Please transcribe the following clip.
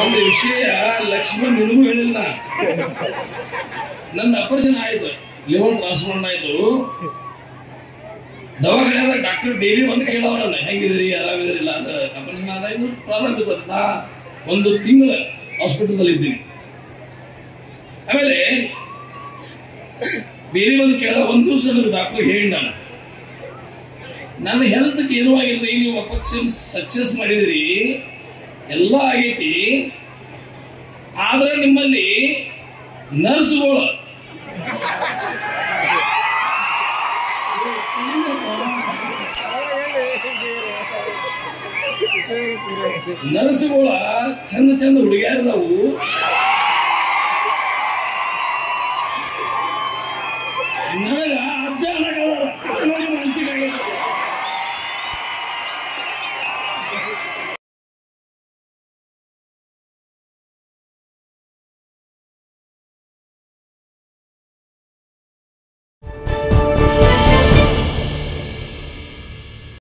ಒಂದು ವಿಷಯ ಲಕ್ಷ್ಮಣ್ ನಿನಗೂ ಹೇಳಿಲ್ಲ ನನ್ನ ಆಪರೇಷನ್ ಆಯ್ತು ಲಿವರ್ ಟ್ರಾನ್ಸ್ಫರ್ ಆಯ್ತು ದವಾಖಾನೆಯಾಗ ಡಾಕ್ಟರ್ ಡೈಲಿ ಬಂದು ಕೇಳೋರಲ್ಲ ಹೆಂಗಿದ್ರಿ ಆರಾಮಿದ್ರಿಲ್ಲ ಅಂತ ಆಪರೇಷನ್ ಆದ ಇನ್ನು ಪ್ರಾಬ್ಲಮ್ ಇರ್ತದೆ ನಾ ಒಂದು ತಿಂಗಳ ಹಾಸ್ಪಿಟಲ್ ಇದ್ದೀನಿ ಆಮೇಲೆ ಬೇರೆ ಬಂದು ಕೇಳಿದ ಒಂದು ದಿವಸ ನನಗೆ ಡಾಕ್ಟರ್ ಹೇಳಿ ನಾನು ನನ್ನ ಹೆಲ್ತ್ಗೆ ಏನೂ ಆಗಿಲ್ರಿ ನೀವು ಅಪಕ್ಷನ್ ಸಕ್ಸಸ್ ಮಾಡಿದ್ರಿ ಎಲ್ಲ ಆಗೈತಿ ಆದ್ರೆ ನಿಮ್ಮಲ್ಲಿ ನರ್ಸ್ಗಳು ನರ್ಸ್ಗಳ ಚಂದ ಚಂದ ಹುಡುಗಿಯರದವು